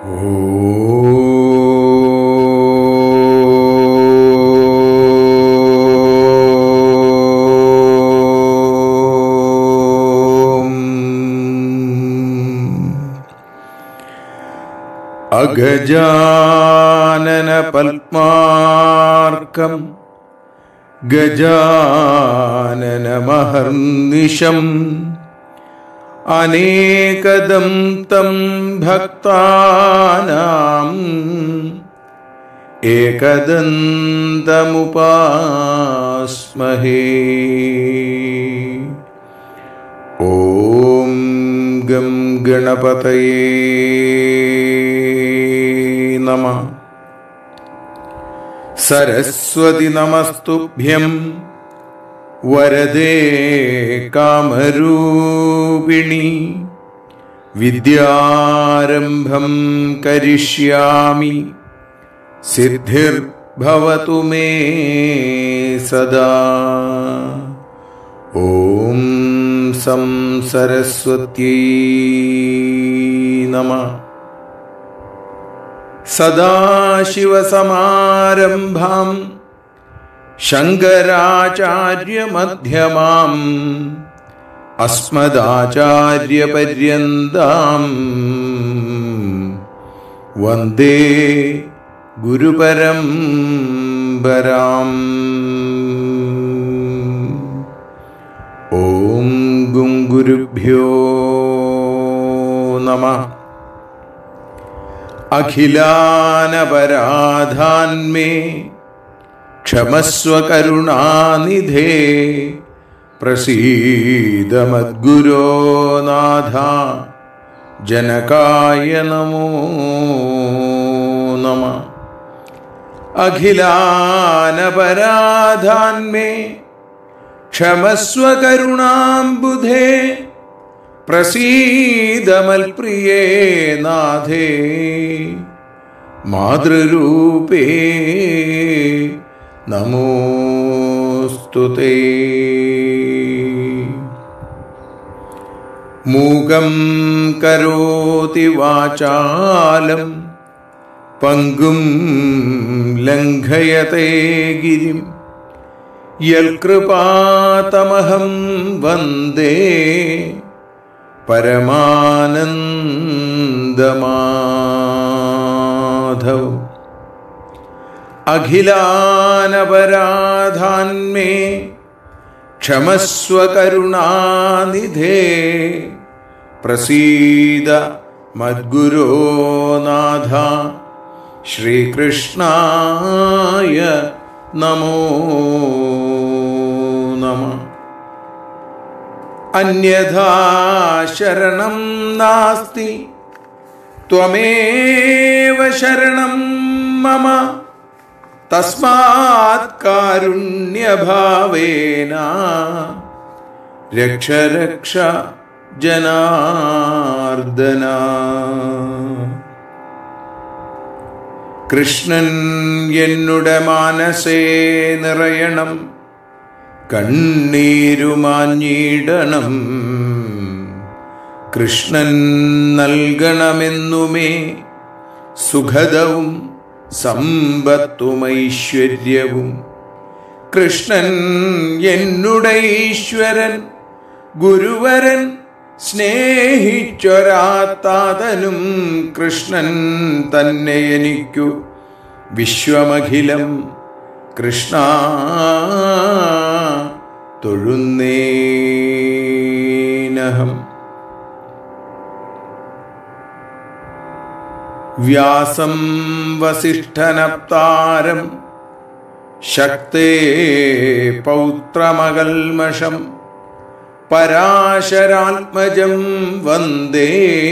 അഗജാനന പത്മാർക്കം ഗജാനനമഹർനിശം അനേകദം തം ഭക്താനാം ഏകദന്തമുപാസ്മഹേ ഓം ഗം ഗണപതയേ നമ സരസ്വതി നമസ്തുഭ്യം വരദേ കാമരൂപിണി വിദ്യാരംഭം കരിഷ്യാമി സിദ്ധിർഭവതു മേ സദാ ഓം സം സരസ്വത്യൈ നമ സദാശിവസമാരംഭാം ശങ്കരാചാര്യമധ്യമാം അസ്മദാചാര്യപര്യന്താം വന്ദേ ഗുരുപരംപരാം ഓം ഗും ഗുരുഭ്യോ നമ അഖിലാനപരാധാന്മേ ക്ഷമസ്വ കരുണാനിധേ പ്രസീദമദ്ഗുരോ നാഥ ജനകായ നമോ നമ അഖിലാനപരാധാന്മേ ക്ഷമസ്വ കരുണാംബുധേ പ്രസീദമൽപ്രിയേ നാഥേ മാതൃരൂപേ നമോസ്തുതേ മൂകം കരോതി വാചാലം പങ്കും ലംഘയത്തെ ഗിരിം യൽകൃപാതമഹം വന്ദേ പരമാനന്ദമാധവ് അഖിലാനപരാധാന്മേ ക്ഷമസ്വ കരുണാനിധേ പ്രസീദ മദ്ഗുരോ നാഥ ശ്രീകൃഷ്ണായ നമോ നമ അന്യഥാ ശരണം നാസ്തി ത്വമേവ ശരണം മമ തസ്മാത് കാരുണ്യഭാവേന രക്ഷ രക്ഷ ജനാർദ്ദന കൃഷ്ണൻ എന്നുടെ മാനസേ നിറയണം കണ്ണീരുമാഞ്ഞിടണം കൃഷ്ണൻ നൽകണമെന്നുമേ സുഖദവും സമ്പത്തുമൈശ്വര്യവും കൃഷ്ണൻ എന്നുടെ ഈശ്വരൻ ഗുരുവരൻ സ്നേഹിച്ചൊരാത്താതനും കൃഷ്ണൻ തന്നെ എനിക്കു വിശ്വമഖിലം കൃഷ്ണ തൊഴുന്നേനഹം വ്യാസം വസിഷ്ഠനപ്താരം ശക്തേ പൗത്രമകൽമഷം പരാശരാത്മജം വന്ദേ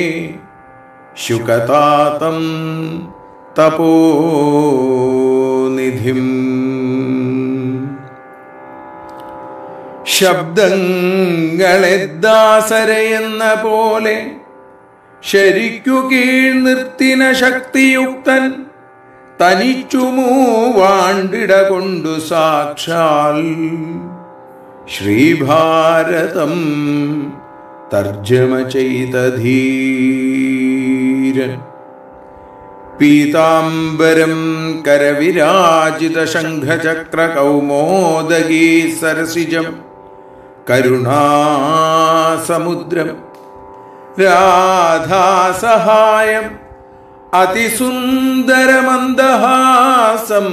ശുകതാതം തപോനിധിം ശബ്ദങ്ങളെ ദാസരയെന്ന പോലെ ശരിക്കു കീഴ് നിർത്തിന ശക്തിയുക്തൻ തനിച്ചു മൂവാണ്ടിട കൊണ്ടു സാക്ഷാൽ ശ്രീഭാരതം തർജ്ജമ ചെയ്ത ധീരൻ പീതാംബരം കരവിരാജിത ശംഖചക്ര കൗമോദഗീ സരസിജം കരുണാസമുദ്രം രാധാസഹായം അതിസുന്ദരമന്ദഹാസം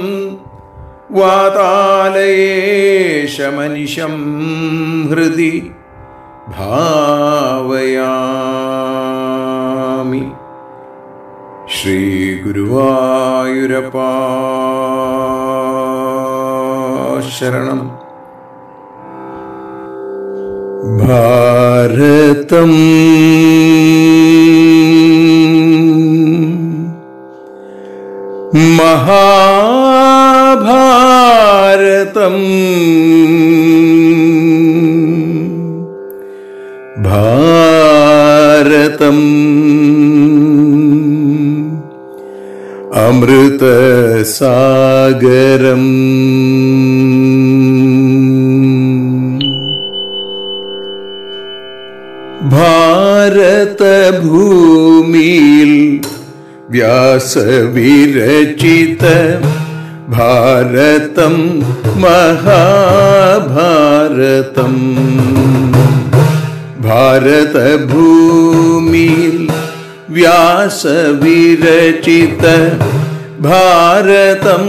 വാതാലയേശമനിശം ഹൃദി ഭാവയാമി ശ്രീഗുരുവായൂരപ്പാ ശരണം ഭാരതം മഹാഭാരതം ഭാരതം അമൃതസാഗരം ഭാരതഭൂമിയിൽ വ്യാസവിരചിത ഭാരതം മഹാഭാരതം ഭാരതഭൂമിയിൽ വ്യാസവിരചിത ഭാരതം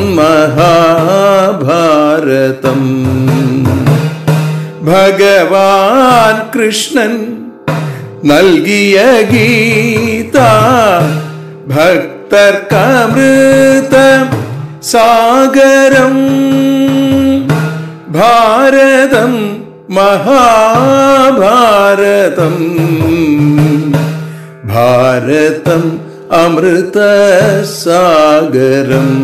മഹാഭാരതം ഭഗവാൻ കൃഷ്ണൻ നൽകിയ ഗീത ഭക്തർക്കമൃത സാഗരം ഭാരതം മഹാഭാരതം ഭാരതം അമൃത സാഗരം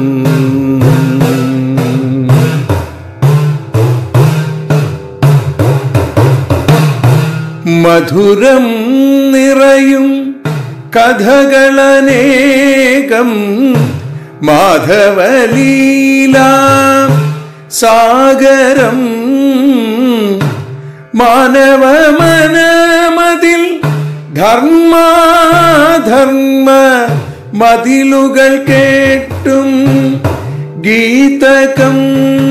മധുരം നിറയും കഥകളനേകം മാധവലീല സാഗരം മാനവ മനമതിൽ ധർമാധർമ്മ മതിലുകൾ കേട്ടും ഗീതകം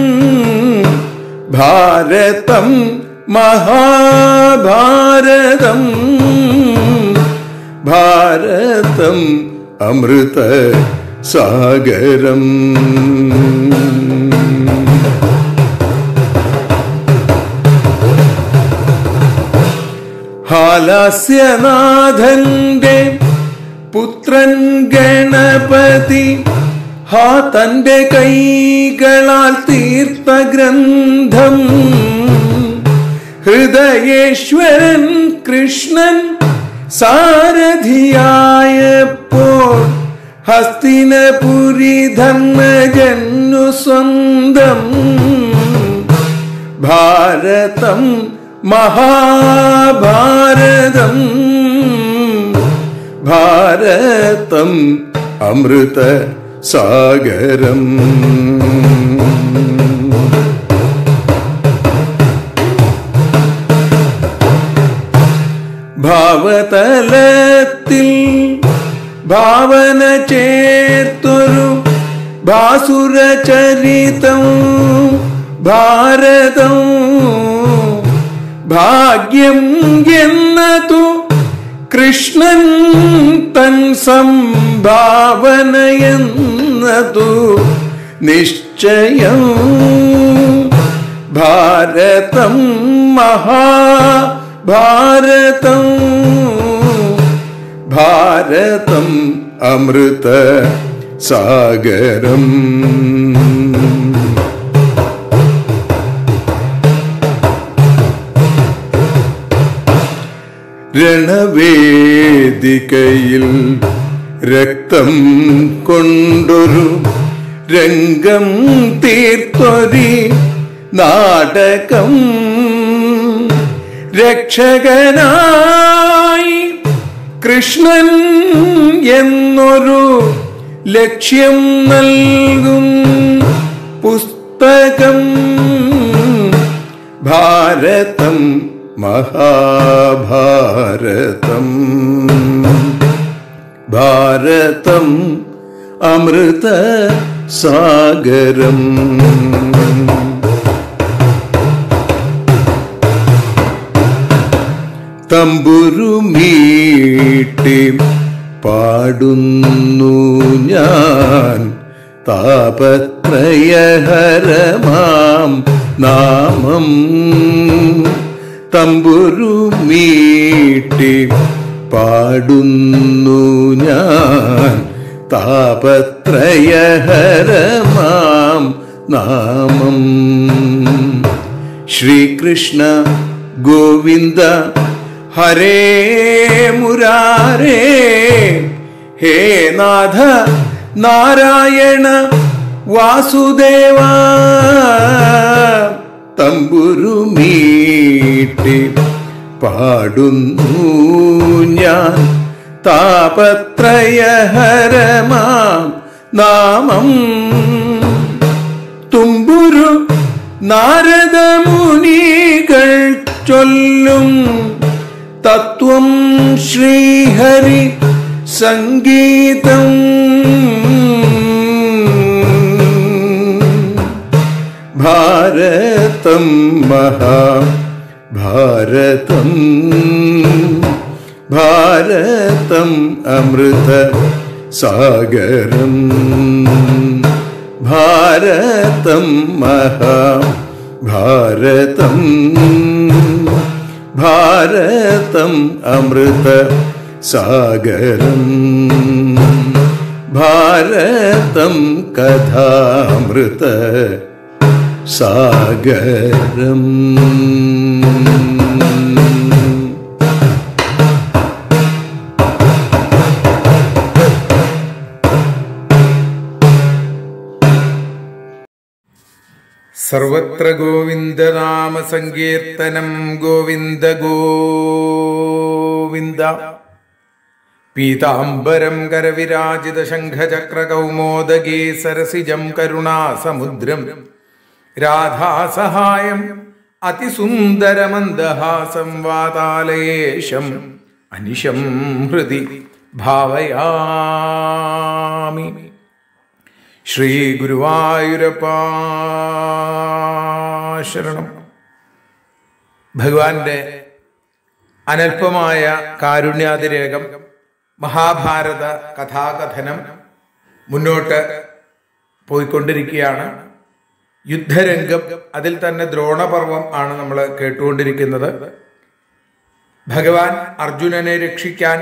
ഭാരതം മഹാഭാരതം ഭാരതം അമൃത സാഗരം ഹാലാസ്യനാഥന്റെ പുത്രൻ ഗണപതി ഹാ തന്റെ കൈകളാൽ തീർത്ത ഗ്രന്ഥം ഹൃദയേശ്വരൻ കൃഷ്ണൻ സാരഥിയായപ്പോൾ ഹസ്തിനപുരി ധർമ്മജന്നു സ്വന്തം ഭാരതം മഹാഭാരതം ഭാരതം അമൃത സാഗരം ഭാവതലത്തിൽ ഭാവന ചേർത്തൊരു ഭാസുരചരിതം ഭാരതം ഭാഗ്യം എന്നതു കൃഷ്ണൻ തൻ സംഭാവനയെന്നതു നിശ്ചയം ഭാരതം മഹാഭാരതം ഭാരതം അമൃത സാഗരം രണവേദികയിൽ രക്തം കൊണ്ടൊരു രംഗം തീർത്തൊരി നാടകം രക്ഷകനായി കൃഷ്ണൻ എന്നൊരു ലക്ഷ്യം നൽകും പുസ്തകം ഭാരതം മഹാഭാരതം ഭാരതം അമൃത സാഗരം തമ്പുരുമീട്ടി പാടുന്നു ഞാൻ താപത്രയഹരമാം നാമം തമ്പുരുമീട്ടി പാടുന്നു ഞാൻ താപത്രയഹരമാം നാമം ശ്രീകൃഷ്ണ ഗോവിന്ദ ഹരേ മുരാരേ ഹേ നാഥ നാരായണ വാസുദേവ തമ്പുരുമീട്ടി പാടുന്നു ഞാൻ താപത്രയഹരമാം നാമം തുമ്പുരു നാരദമുനികൾ ചൊല്ലും തത്വം ശ്രീഹരി സംഗീതം ഭാരതം മഹാ ഭാരതം ഭാരതം അമൃത സാഗരം ഭാരതം മഹാ ഭാരതം ഭാരതം അമൃത സാഗരം ഭാരതം കഥാമൃത സാഗരം സർവത്ര ഗോവിന്ദനാമ സങ്കീർത്തനം ഗോവിന്ദ ഗോവിന്ദ പീതാംബരം കരവിരാജിത ശംഖചക്ര കൗമോദഗീ സരസിജം കരുണാസമുദ്രം രാധാസഹായം അതിസുന്ദരമന്ദഹാസം വാതാലയേശം അനിശം ഹൃദി ഭാവയാമി ശ്രീ ഗുരുവായൂരപ്പ ശരണം ഭഗവാന്റെ അനൽപമായ കാരുണ്യാതിരേകം മഹാഭാരത കഥാകഥനം മുന്നോട്ട് പോയിക്കൊണ്ടിരിക്കുകയാണ് യുദ്ധരംഗം അതിൽ തന്നെ ദ്രോണപർവം ആണ് നമ്മൾ കേട്ടുകൊണ്ടിരിക്കുന്നത് ഭഗവാൻ അർജുനനെ രക്ഷിക്കാൻ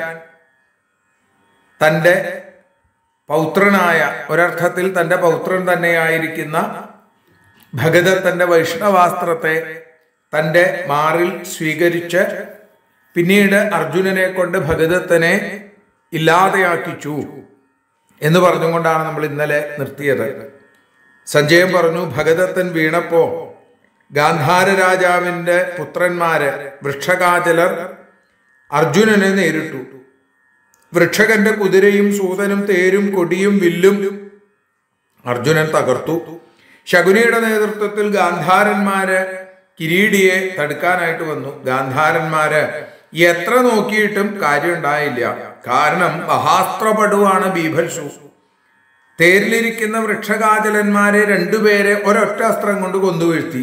തൻ്റെ പൗത്രനായ ഒരർത്ഥത്തിൽ തൻ്റെ പൗത്രൻ തന്നെയായിരിക്കുന്ന ഭഗദത്തന്റെ വൈഷ്ണവാസ്ത്രത്തെ തൻ്റെ മാറിൽ സ്വീകരിച്ച് പിന്നീട് അർജുനനെ കൊണ്ട് ഭഗദത്തനെ ഇല്ലാതെയാക്കിച്ചു എന്ന് പറഞ്ഞുകൊണ്ടാണ് നമ്മൾ ഇന്നലെ നിർത്തിയത് സഞ്ജയൻ പറഞ്ഞു ഭഗദത്തൻ വീണപ്പോ ഗാന്ധാര രാജാവിന്റെ പുത്രന്മാര് വൃക്ഷകാചലർ അർജുനനെ നേരിട്ടു വൃക്ഷകന്റെ കുതിരയും സൂതനും തേരും കൊടിയും വില്ലും അർജുനൻ തകർത്തു ശകുനിയുടെ നേതൃത്വത്തിൽ ഗാന്ധാരന്മാര് കിരീടിയെ തടുക്കാനായിട്ട് വന്നു ഗാന്ധാരന്മാര് എത്ര നോക്കിയിട്ടും കാര്യമുണ്ടായില്ല കാരണം മഹാസ്ത്രപടുവാണ് ബീഭത്സു തേരിലിരിക്കുന്ന വൃക്ഷകാചലന്മാരെ രണ്ടുപേരെ ഒരൊറ്റ അസ്ത്രം കൊണ്ട് കൊന്നുവീഴ്ത്തി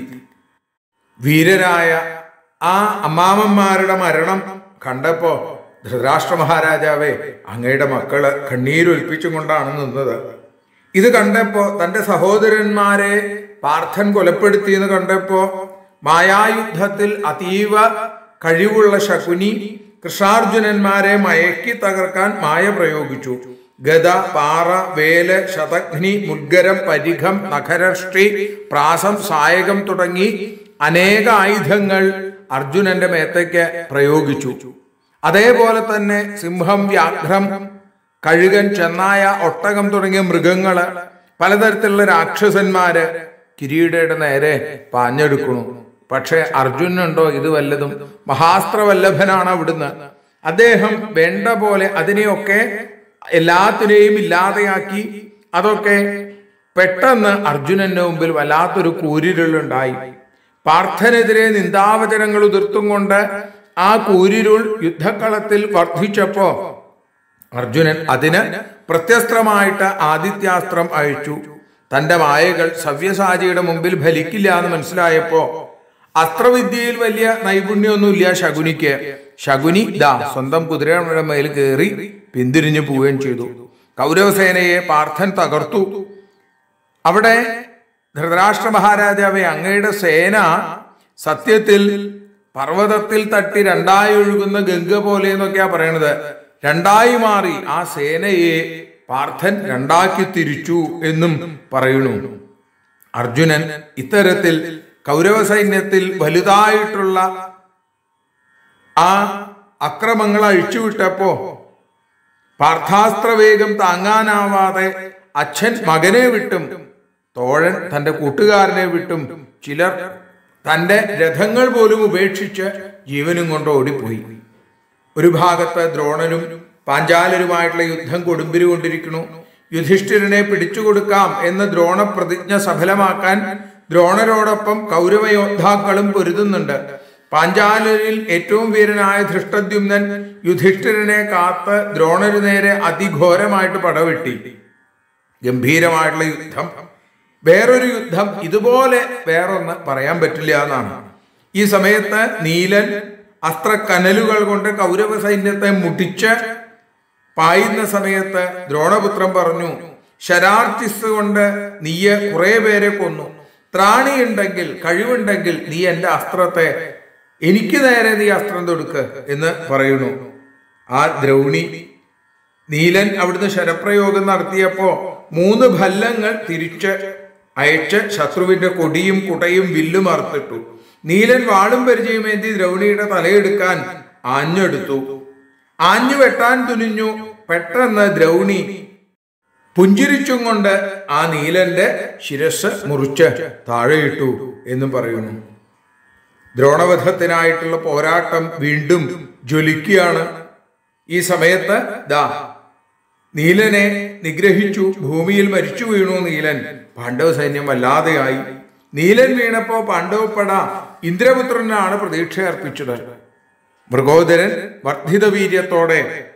വീരരായ ആ അമ്മാമന്മാരുടെ മരണം കണ്ടപ്പോ ധൃതരാഷ്ട്ര മഹാരാജാവേ അങ്ങയുടെ മക്കള് കണ്ണീരൊൽപ്പിച്ചും കൊണ്ടാണ് നിന്നത് ഇത് കണ്ടപ്പോ തന്റെ സഹോദരന്മാരെ പാർത്ഥൻ കൊലപ്പെടുത്തി എന്ന് കണ്ടപ്പോ മായായുദ്ധത്തിൽ അതീവ കഴിവുള്ള ശകുനി കൃഷ്ണാർജുനന്മാരെ മയക്കി തകർക്കാൻ മായ പ്രയോഗിച്ചു ഗദ പാറ വേല് ശതഘ്നി മുദ്ഗരം പരിഘം നഖരഷ്ടി പ്രാസം സായകം തുടങ്ങി അനേക ആയുധങ്ങൾ അർജുനന്റെ മേത്തേക്ക് പ്രയോഗിച്ചു അതേപോലെ തന്നെ സിംഹം വ്യാഘ്രം കഴുകൻ ചെന്നായ ഒട്ടകം തുടങ്ങിയ മൃഗങ്ങള് പലതരത്തിലുള്ള രാക്ഷസന്മാര് കിരീടയുടെ നേരെ പാഞ്ഞെടുക്കണു പക്ഷെ അർജുനുണ്ടോ ഇത് വല്ലതും മഹാസ്ത്രവല്ലഭനാണ് അവിടുന്ന് അദ്ദേഹം വേണ്ട പോലെ അതിനെയൊക്കെ എല്ലാത്തിനെയും ഇല്ലാതെയാക്കി അതൊക്കെ പെട്ടെന്ന് അർജുനന്റെ മുമ്പിൽ വല്ലാത്തൊരു കൂരിരുളുണ്ടായി പാർത്ഥനെതിരെ നിന്ദാവചനങ്ങൾ ഉതിർത്തും കൊണ്ട് ആ കൂരിരുൾ യുദ്ധക്കളത്തിൽ വർദ്ധിച്ചപ്പോ അർജുനൻ അതിന് പ്രത്യസ്ത്രമായിട്ട് ആദിത്യാസ്ത്രം അയച്ചു തന്റെ മായകൾ സവ്യസാചിയുടെ മുമ്പിൽ ഫലിക്കില്ല എന്ന് മനസ്സിലായപ്പോ അസ്ത്രവിദ്യയിൽ വലിയ നൈപുണ്യമൊന്നുമില്ല ശകുനിക്ക് ശകുനി ദാ സ്വന്തം കുതിരയുടെ മേൽ കയറി പിന്തിരിഞ്ഞു പോവുകയും ചെയ്തു കൗരവസേനയെ പാർത്ഥൻ തകർത്തു അവിടെ ധൃതരാഷ്ട്ര മഹാരാജാവെ അങ്ങയുടെ സേന സത്യത്തിൽ പർവ്വതത്തിൽ തട്ടി രണ്ടായി ഒഴുകുന്ന ഗംഗ പോലെ എന്നൊക്കെയാ പറയണത് രണ്ടായി മാറി ആ സേനയെ പാർത്ഥൻ രണ്ടാക്കി തിരിച്ചു എന്നും പറയുന്നു അർജുനൻ ഇത്തരത്തിൽ കൗരവ സൈന്യത്തിൽ വലുതായിട്ടുള്ള ആ അക്രമങ്ങൾ അഴിച്ചുവിട്ടപ്പോ പാർത്ഥാസ്ത്രവേഗം താങ്ങാനാവാതെ അച്ഛൻ മകനെ വിട്ടും തോഴൻ തന്റെ കൂട്ടുകാരനെ വിട്ടും ചിലർ തന്റെ രഥങ്ങൾ പോലും ഉപേക്ഷിച്ച് ജീവനും കൊണ്ട് ഓടിപ്പോയി ഒരു ഭാഗത്ത് ദ്രോണനും പാഞ്ചാലരുമായിട്ടുള്ള യുദ്ധം കൊടുമ്പിരി കൊണ്ടിരിക്കുന്നു യുധിഷ്ഠിരനെ പിടിച്ചുകൊടുക്കാം എന്ന് ദ്രോണ പ്രതിജ്ഞ സഫലമാക്കാൻ ദ്രോണരോടൊപ്പം കൗരവ യോദ്ധാക്കളും പൊരുതുന്നുണ്ട് പാഞ്ചാലരിൽ ഏറ്റവും വീരനായ ധൃഷ്ടദ്യുമ്നൻ യുധിഷ്ഠിരനെ കാത്ത് ദ്രോണരു നേരെ അതിഘോരമായിട്ട് പടവെട്ടി ഗംഭീരമായിട്ടുള്ള യുദ്ധം വേറൊരു യുദ്ധം ഇതുപോലെ വേറൊന്ന് പറയാൻ പറ്റില്ല എന്നാണ് ഈ സമയത്ത് നീലൻ അസ്ത്രക്കനലുകൾ കൊണ്ട് കൗരവ സൈന്യത്തെ മുടിച്ച് പായുന്ന സമയത്ത് ദ്രോണപുത്രൻ പറഞ്ഞു ശരാർച്ചിസ് കൊണ്ട് നീയെ കുറെ പേരെ കൊന്നു ത്രാണിയുണ്ടെങ്കിൽ കഴിവുണ്ടെങ്കിൽ നീ എന്റെ അസ്ത്രത്തെ എനിക്ക് നേരെ നീ അസ്ത്രം തൊടുക്ക് എന്ന് പറയുന്നു ആ ദ്രൗണി നീലൻ അവിടുന്ന് ശരപ്രയോഗം നടത്തിയപ്പോ മൂന്ന് ഭല്ലങ്ങൾ തിരിച്ച് അയച്ച് ശത്രുവിന്റെ കൊടിയും കുടയും വില്ലും അറുത്തിട്ടു നീലൻ വാളും പരിചയമേന്തി ദ്രൗണിയുടെ തലയെടുക്കാൻ ആഞ്ഞെടുത്തു ആഞ്ഞു വെട്ടാൻ തുനിഞ്ഞു പെട്ടെന്ന് ദ്രൗണി പുഞ്ചിരിച്ചും കൊണ്ട് ആ നീലന്റെ ശിരസ് മുറിച്ച് താഴെയിട്ടു എന്നും പറയുന്നു ദ്രോണവധത്തിനായിട്ടുള്ള പോരാട്ടം വീണ്ടും ജ്വലിക്കുകയാണ് ഈ സമയത്ത് ദാ നീലനെ നിഗ്രഹിച്ചു ഭൂമിയിൽ മരിച്ചു വീണു നീലൻ പാണ്ഡവ സൈന്യം വല്ലാതെയായി നീലൻ വീണപ്പോ പാണ്ഡവപ്പട ഇന്ദ്രപുത്രനാണ് പ്രതീക്ഷ അർപ്പിച്ചത് മൃഗോദരൻ വർദ്ധിത വീര്യത്തോടെ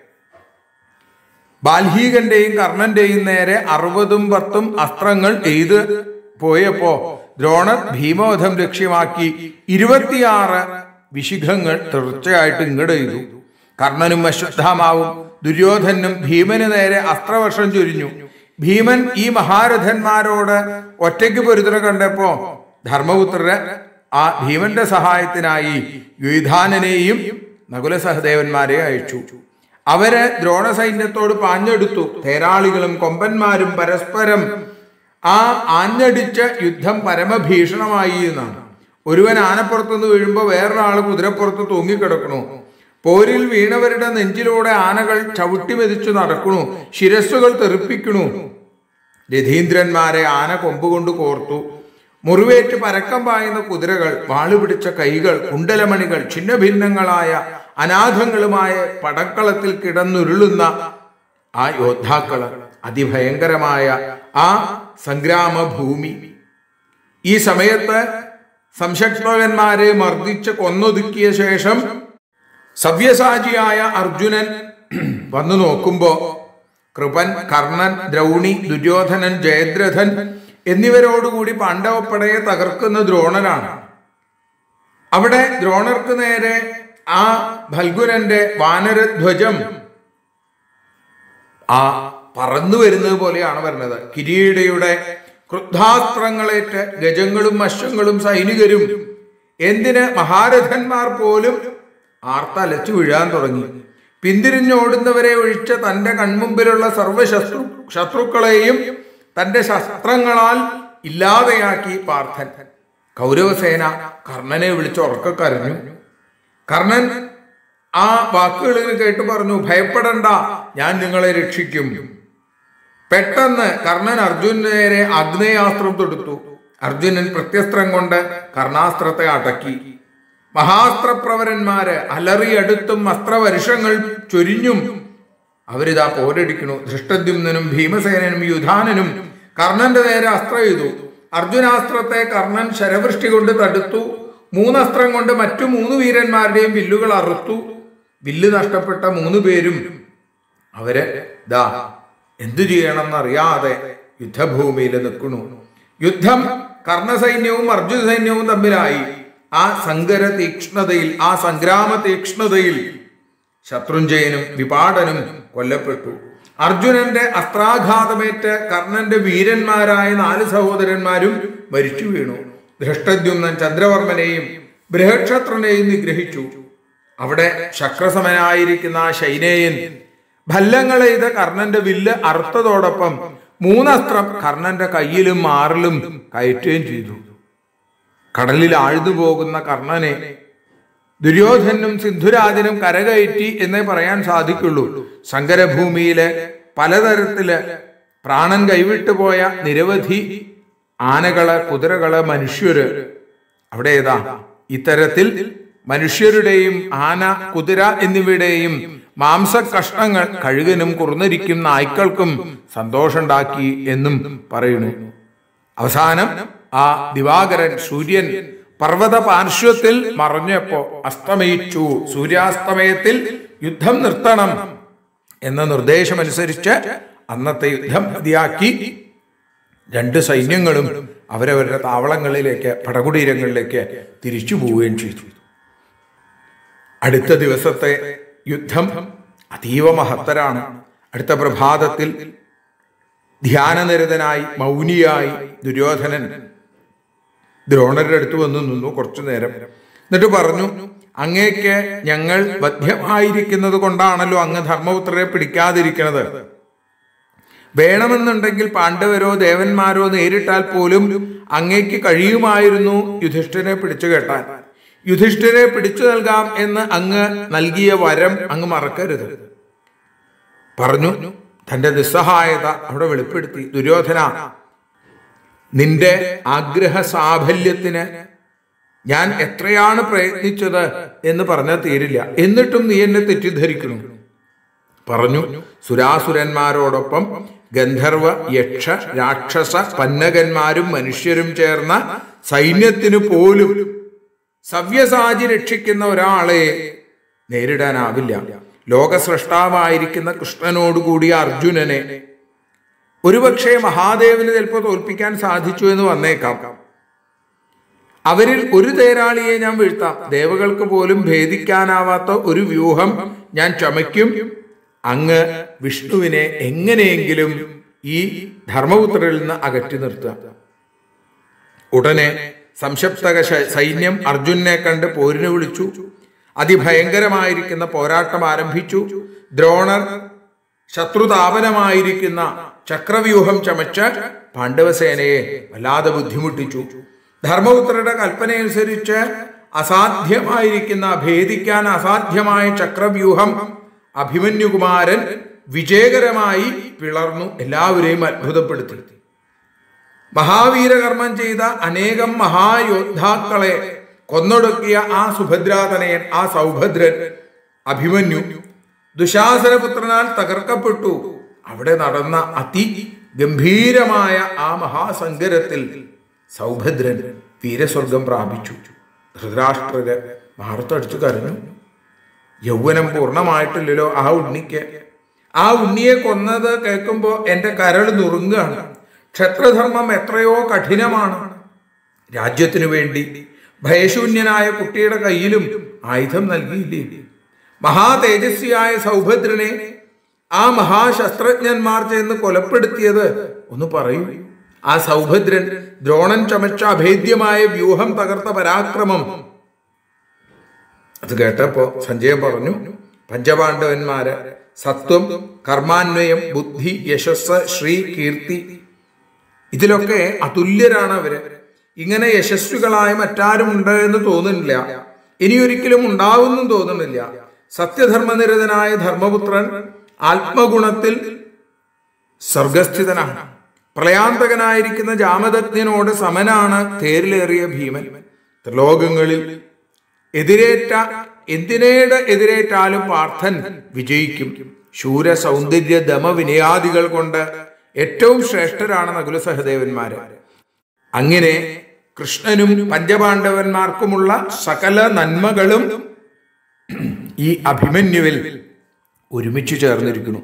ബാൽഹീകന്റെയും കർണന്റെയും നേരെ അറുപതും പത്തും അസ്ത്രങ്ങൾ എയ്ത് പോയപ്പോ ദ്രോണർ ഭീമവധം ലക്ഷ്യമാക്കി ഇരുപത്തിയാറ് വിശിഖങ്ങൾ തീർച്ചയായിട്ട് ഇങ്ങട് ചെയ്തു കർണനും അശ്വത്ഥാമാവും ദുര്യോധനും ഭീമന് നേരെ അസ്ത്രവർഷം ചൊരിഞ്ഞു ഭീമൻ ഈ മഹാരഥന്മാരോട് ഒറ്റയ്ക്ക് പൊരുത്തന കണ്ടപ്പോ ധർമ്മപുത്രര് ആ ഭീമന്റെ സഹായത്തിനായി യുധാനനെയും നകുല സഹദേവന്മാരെ അയച്ചു അവര് ദ്രോണ സൈന്യത്തോട് പാഞ്ഞെടുത്തു തേരാളികളും കൊമ്പന്മാരും പരസ്പരം ആ ആഞ്ഞടിച്ച യുദ്ധം പരമഭീഷണമായി എന്നാണ് ഒരുവൻ ആനപ്പുറത്തുനിന്ന് വീഴുമ്പോൾ വേറൊരാൾ കുതിരപ്പുറത്ത് തൂങ്ങിക്കിടക്കണു പോരിൽ വീണവരുടെ നെഞ്ചിലൂടെ ആനകൾ ചവിട്ടി മെതിച്ചു നടക്കണു ശിരസ്സുകൾ തെറിപ്പിക്കണു രഥീന്ദ്രന്മാരെ ആന കൊമ്പുകൊണ്ട് കോർത്തു മുറിവേറ്റ് പരക്കം പായുന്ന കുതിരകൾ വാളുപിടിച്ച കൈകൾ കുണ്ടലമണികൾ ഛിന്നഭിന്നങ്ങളായ അനാഥങ്ങളുമായ പടക്കളത്തിൽ കിടന്നുരുളുന്ന ആ യോദ്ധാക്കള് അതിഭയങ്കരമായ ആ സംഗ്രാമഭൂമി ഈ സമയത്ത് സംശക്തകന്മാരെ മർദ്ദിച്ച് കൊന്നൊതുക്കിയ ശേഷം സവ്യസാചിയായ അർജുനൻ വന്നു നോക്കുമ്പോ കൃപൻ കർണൻ ദ്രൗണി ദുര്യോധനൻ ജയദ്രഥൻ എന്നിവരോടുകൂടി പാണ്ഡവപ്പടയെ തകർക്കുന്ന ദ്രോണനാണ് അവിടെ ദ്രോണർക്ക് നേരെ ആ ഭൽഗുനന്റെ വാനരധ്വജം ആ പറന്നു വരുന്നത് പോലെയാണ് വരുന്നത് കിരീടയുടെ ക്രുദ്ധാസ്ത്രങ്ങളേറ്റ് ഗജങ്ങളും അശ്വങ്ങളും സൈനികരും എന്തിന് മഹാരഥന്മാർ പോലും ആർത്തലച്ചു വീഴാൻ തുടങ്ങി പിന്തിരിഞ്ഞോടുന്നവരെ ഒഴിച്ച് തന്റെ കൺമുമ്പിലുള്ള സർവശത്രു ശത്രുക്കളെയും തന്റെ ശസ്ത്രങ്ങളാൽ ഇല്ലാതെയാക്കി പാർത്ഥൻ കൗരവസേന കർണനെ വിളിച്ച് ഉറക്ക കരഞ്ഞു കർണൻ ആ വാക്കുകളിൽ കേട്ട് പറഞ്ഞു ഭയപ്പെടണ്ട ഞാൻ നിങ്ങളെ രക്ഷിക്കും പെട്ടെന്ന് കർണൻ അർജുനന് നേരെ അഗ്നേയാസ്ത്രം തൊടുത്തു അർജുനൻ പ്രത്യസ്ത്രം കൊണ്ട് കർണാസ്ത്രത്തെ അടക്കി മഹാസ്ത്രപ്രവരന്മാര് അലറിയടുത്തും അസ്ത്രവർഷങ്ങൾ ചൊരിഞ്ഞും അവരിതാ പോരടിക്കണു ധൃഷ്ടദ്യുമ്നും ഭീമസേനനും യുധാനനും കർണന്റെ നേരെ അസ്ത്രം ചെയ്തു അർജുനാസ്ത്രത്തെ കർണൻ ശരവൃഷ്ടി കൊണ്ട് തടുത്തു മൂന്നസ്ത്രം കൊണ്ട് മറ്റു മൂന്ന് വീരന്മാരുടെയും വില്ലുകൾ അറുത്തു വില്ല് നഷ്ടപ്പെട്ട മൂന്ന് പേരും അവര് ദാ എന്തു ചെയ്യണമെന്നറിയാതെ യുദ്ധഭൂമിയിൽ നിൽക്കണു യുദ്ധം കർണസൈന്യവും അർജുന സൈന്യവും തമ്മിലായി ആ സങ്കര തീക്ഷ്ണതയിൽ ആ സംഗ്രാമ തീക്ഷ്ണതയിൽ ശത്രുഞ്ജയനും വിപാടനും കൊല്ലപ്പെട്ടു അർജുനന്റെ അസ്ത്രാഘാതമേറ്റ് കർണന്റെ വീരന്മാരായ നാല് സഹോദരന്മാരും മരിച്ചു വീണു ധൃഷ്ടദ്യുമ്നൻ ചന്ദ്രവർമ്മനെയും ബൃഹക്ഷത്രനെയും നിഗ്രഹിച്ചു അവിടെ ശക്രസമനായിരിക്കുന്ന ആ ശൈനേയൻ ഭല്ലങ്ങളെയ്ത് കർണന്റെ വില്ല് അറുത്തതോടൊപ്പം മൂന്നസ്ത്രം കർണന്റെ കയ്യിലും മാറിലും കയറ്റുകയും ചെയ്തു കടലിൽ ആഴ്ന്നു പോകുന്ന കർണനെ ദുര്യോധനും സിന്ധുരാജനും കരകയറ്റി എന്നേ പറയാൻ സാധിക്കുള്ളൂ സങ്കരഭൂമിയിലെ പലതരത്തില് പ്രാണൻ കൈവിട്ടുപോയ നിരവധി ആനകള് കുതിരകള് മനുഷ്യര് അവിടെ ഏതാ ഇത്തരത്തിൽ മനുഷ്യരുടെയും ആന കുതിര എന്നിവയുടെയും മാംസകഷ്ണങ്ങൾ കഴുകനും കുറുനരിക്കും നായ്ക്കൾക്കും സന്തോഷമുണ്ടാക്കി എന്നും പറയുന്നു അവസാനം ആ ദിവാകരൻ സൂര്യൻ പർവ്വത പാർശ്വത്തിൽ മറഞ്ഞപ്പോ അസ്തമയിച്ചു സൂര്യാസ്തമയത്തിൽ യുദ്ധം നിർത്തണം എന്ന നിർദ്ദേശമനുസരിച്ച് അന്നത്തെ യുദ്ധം മതിയാക്കി രണ്ട് സൈന്യങ്ങളും അവരവരുടെ താവളങ്ങളിലേക്ക് പടകുടീരങ്ങളിലേക്ക് തിരിച്ചു പോവുകയും ചെയ്തു അടുത്ത ദിവസത്തെ യുദ്ധം അതീവ മഹത്തരാണ് അടുത്ത പ്രഭാതത്തിൽ ധ്യാനനിരതനായി മൗനിയായി ദുര്യോധനൻ ദ്രോണരുടെ അടുത്ത് വന്നു നിന്നു കുറച്ചു നേരം എന്നിട്ട് പറഞ്ഞു അങ്ങേക്ക് ഞങ്ങൾ ബദ്ധ്യമായിരിക്കുന്നത് കൊണ്ടാണല്ലോ അങ്ങ് ധർമ്മപുത്രരെ പിടിക്കാതിരിക്കുന്നത് വേണമെന്നുണ്ടെങ്കിൽ പാണ്ഡവരോ ദേവന്മാരോ നേരിട്ടാൽ പോലും അങ്ങേക്ക് കഴിയുമായിരുന്നു യുധിഷ്ഠിരെ പിടിച്ചു കെട്ടാൻ യുധിഷ്ഠിരെ പിടിച്ചു നൽകാം എന്ന് അങ്ങ് നൽകിയ വരം അങ്ങ് മറക്കരുത് പറഞ്ഞു തന്റെ നിസ്സഹായത അവിടെ വെളിപ്പെടുത്തി ദുര്യോധന നിന്റെ ആഗ്രഹ സാഫല്യത്തിന് ഞാൻ എത്രയാണ് പ്രയത്നിച്ചത് എന്ന് പറഞ്ഞാൽ തീരില്ല എന്നിട്ടും നീ എന്നെ തെറ്റിദ്ധരിക്കുന്നു പറഞ്ഞു സുരാസുരന്മാരോടൊപ്പം ഗന്ധർവ യക്ഷ രാക്ഷസ പന്നകന്മാരും മനുഷ്യരും ചേർന്ന സൈന്യത്തിനു പോലും സവ്യസാചി രക്ഷിക്കുന്ന ഒരാളെ നേരിടാനാവില്ല ലോകസ്രഷ്ടാവായിരിക്കുന്ന കൃഷ്ണനോടുകൂടിയ അർജുനനെ ഒരുപക്ഷെ മഹാദേവന് ചിലപ്പോൾ തോൽപ്പിക്കാൻ സാധിച്ചു എന്ന് വന്നേക്കാം അവരിൽ ഒരു തേരാളിയെ ഞാൻ വീഴ്ത്താം ദേവകൾക്ക് പോലും ഭേദിക്കാനാവാത്ത ഒരു വ്യൂഹം ഞാൻ ചമയ്ക്കും അങ്ങ് വിഷ്ണുവിനെ എങ്ങനെയെങ്കിലും ഈ ധർമ്മപുത്രരിൽ നിന്ന് അകറ്റി നിർത്തുക ഉടനെ സംശപ്തക ശ- സൈന്യം അർജുനെ കണ്ട് പോരിന് വിളിച്ചു അതിഭയങ്കരമായിരിക്കുന്ന പോരാട്ടം ആരംഭിച്ചു ദ്രോണർ ശത്രുതാപനമായിരിക്കുന്ന ചക്രവ്യൂഹം ചമച്ച് പാണ്ഡവസേനയെ വല്ലാതെ ബുദ്ധിമുട്ടിച്ചു ധർമ്മപുത്രരുടെ കൽപ്പനയനുസരിച്ച് അസാധ്യമായിരിക്കുന്ന ഭേദിക്കാൻ അസാധ്യമായ ചക്രവ്യൂഹം അഭിമന്യുകുമാരൻ വിജയകരമായി പിളർന്നു എല്ലാവരെയും അത്ഭുതപ്പെടുത്തി മഹാവീരകർമ്മം ചെയ്ത അനേകം മഹായോദ്ധാക്കളെ കൊന്നൊടുക്കിയ ആ സുഭദ്രാതനയൻ ആ സൗഭദ്രൻ അഭിമന്യു ദുശാസനപുത്രനാൽ തകർക്കപ്പെട്ടു അവിടെ നടന്ന അതി ഗംഭീരമായ ആ മഹാസങ്കരത്തിൽ സൗഭദ്രൻ വീരസ്വർഗം പ്രാപിച്ചു ധൃതരാഷ്ട്രര് മാറത്തടിച്ചു കരഞ്ഞു യൗവനം പൂർണ്ണമായിട്ടില്ലല്ലോ ആ ഉണ്ണിക്ക് ആ ഉണ്ണിയെ കൊന്നത് കേൾക്കുമ്പോൾ എൻ്റെ കരൾ നുറുങ്ങുകയാണ് ക്ഷത്രധർമ്മം എത്രയോ കഠിനമാണ് രാജ്യത്തിനു വേണ്ടി ഭയശൂന്യനായ കുട്ടിയുടെ കയ്യിലും ആയുധം നൽകിയില്ലേ മഹാതേജസ്വിയായ സൗഭദ്രനെ ആ മഹാശസ്ത്രജ്ഞന്മാർ ചെന്ന് കൊലപ്പെടുത്തിയത് ഒന്ന് പറയൂ ആ സൗഭദ്രൻ ദ്രോണൻ ചമച്ച അഭേദ്യമായ വ്യൂഹം തകർത്ത പരാക്രമം അത് കേട്ടപ്പോ സഞ്ജയൻ പറഞ്ഞു പഞ്ചപാണ്ഡവന്മാര് സത്വം കർമാന്വയം ബുദ്ധി യശസ് ശ്രീ കീർത്തി ഇതിലൊക്കെ അതുല്യരാണ് അവര് ഇങ്ങനെ യശസ്വികളായ മറ്റാരും ഉണ്ട് എന്ന് തോന്നുന്നില്ല ഇനിയൊരിക്കലും ഉണ്ടാവുമെന്നും തോന്നുന്നില്ല സത്യധർമ്മനിരതനായ ധർമ്മപുത്രൻ ആത്മഗുണത്തിൽ സ്വർഗസ്ഥിതനാണ് പ്രളയാന്തകനായിരിക്കുന്ന ജാമദഗ്നോട് സമനാണ് തേരിലേറിയ ഭീമൻ ത്രിലോകങ്ങളിൽ എതിരേറ്റ എന്തിനേട് എതിരേറ്റാലും പാർത്ഥൻ വിജയിക്കും ശൂര സൗന്ദര്യ ദമ വിനയാദികൾ കൊണ്ട് ഏറ്റവും ശ്രേഷ്ഠരാണ് നകുല സഹദേവന്മാര് അങ്ങനെ കൃഷ്ണനും പഞ്ചപാണ്ഡവന്മാർക്കുമുള്ള സകല നന്മകളും ഈ അഭിമന്യുവിൽ ഒരുമിച്ച് ചേർന്നിരിക്കുന്നു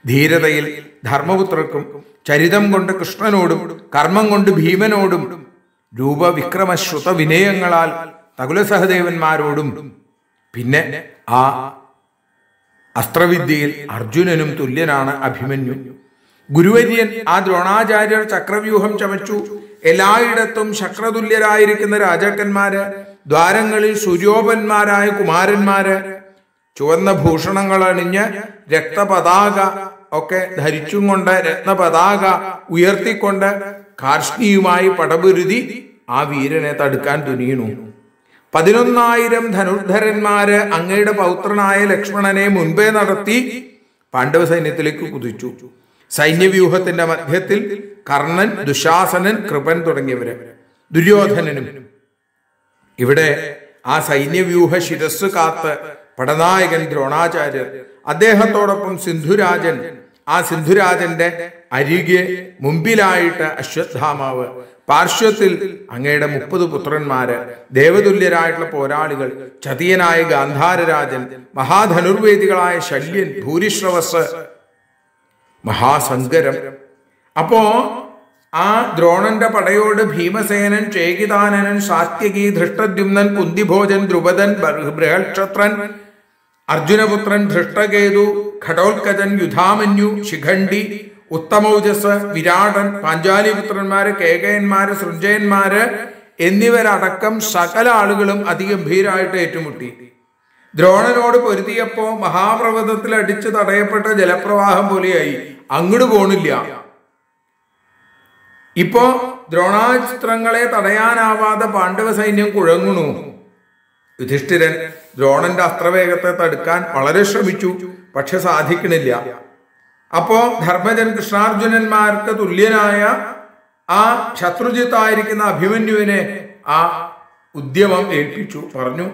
ധീരതയിൽ ധർമ്മപുത്രർക്കും ചരിതം കൊണ്ട് കൃഷ്ണനോടും കർമ്മം കൊണ്ട് ഭീമനോടും രൂപവിക്രമശ്രുത വിനയങ്ങളാൽ തകുല സഹദേവന്മാരോടും പിന്നെ ആ അസ്ത്രവിദ്യയിൽ അർജുനനും തുല്യനാണ് അഭിമന്യു ഗുരുവര്യൻ ആ ദ്രോണാചാര്യർ ചക്രവ്യൂഹം ചമച്ചു എല്ലായിടത്തും ശക്രതുല്യരായിരിക്കുന്ന രാജാക്കന്മാര് ദ്വാരങ്ങളിൽ സൂര്യോപന്മാരായ കുമാരന്മാര് ചുവന്ന ഭൂഷണങ്ങൾ അണിഞ്ഞ് രക്തപതാക ഒക്കെ ധരിച്ചും കൊണ്ട് രത്നപതാക ഉയർത്തിക്കൊണ്ട് കാർഷ്ണിയുമായി പടപുരുതി ആ വീരനെ തടുക്കാൻ തുനിയണു പതിനൊന്നായിരം ധനുർധരന്മാര് അങ്ങയുടെ പൗത്രനായ ലക്ഷ്മണനെ മുൻപേ നടത്തി പാണ്ഡവ സൈന്യത്തിലേക്ക് കുതിച്ചു സൈന്യവ്യൂഹത്തിന്റെ മധ്യത്തിൽ കർണൻ ദുശാസനൻ കൃപൻ തുടങ്ങിയവര് ദുര്യോധനനും ഇവിടെ ആ സൈന്യവ്യൂഹ ശിരസ് കാത്ത് പടനായകൻ ദ്രോണാചാര്യർ അദ്ദേഹത്തോടൊപ്പം സിന്ധുരാജൻ ആ സിന്ധുരാജന്റെ അരികെ മുമ്പിലായിട്ട് അശ്വത്ഥാമാവ് പാർശ്വത്തിൽ അങ്ങയുടെ മുപ്പത് പുത്രന്മാര് ദേവതുല്യരായിട്ടുള്ള പോരാളികൾ ചതിയനായ ഗാന്ധാരരാജൻ മഹാധനുർവേദികളായ ശല്യൻ ഭൂരിശ്രവസ് മഹാസങ്കരം അപ്പോ ആ ദ്രോണന്റെ പടയോട് ഭീമസേനൻ ചേകിതാനനൻ സാത്യകി ധൃഷ്ടദ്യുമ്നൻ കുന്തിഭോജൻ ദ്രുപദൻ ബൃഹക്ഷത്രൻ അർജുനപുത്രൻ ധൃഷ്ടകേതു ഘടോത്കജൻ യുധാമന്യു ശിഖണ്ഡി ഉത്തമൗജസ് വിരാടൻ പാഞ്ചാലിപുത്രന്മാര് കേകയന്മാര് സൃഞ്ജയന്മാര് എന്നിവരടക്കം സകല ആളുകളും അതിഗംഭീരായിട്ട് ഏറ്റുമുട്ടി ദ്രോണനോട് പൊരുതിയപ്പോ മഹാപർവ്വതത്തിൽ അടിച്ചു തടയപ്പെട്ട ജലപ്രവാഹം പോലെയായി അങ്ങോട്ട് പോണില്ല ഇപ്പോ ദ്രോണാസ്ത്രങ്ങളെ തടയാനാവാതെ പാണ്ഡവ സൈന്യം കുഴങ്ങുന്നു യുധിഷ്ഠിരൻ ദ്രോണന്റെ അസ്ത്രവേഗത്തെ തടുക്കാൻ വളരെ ശ്രമിച്ചു പക്ഷെ സാധിക്കണില്ല അപ്പോ ധർമ്മജൻ കൃഷ്ണാർജുനന്മാർക്ക് തുല്യനായ ആ ശത്രുജിത്തായിരിക്കുന്ന അഭിമന്യുവിനെ ആ ഉദ്യമം ഏൽപ്പിച്ചു പറഞ്ഞു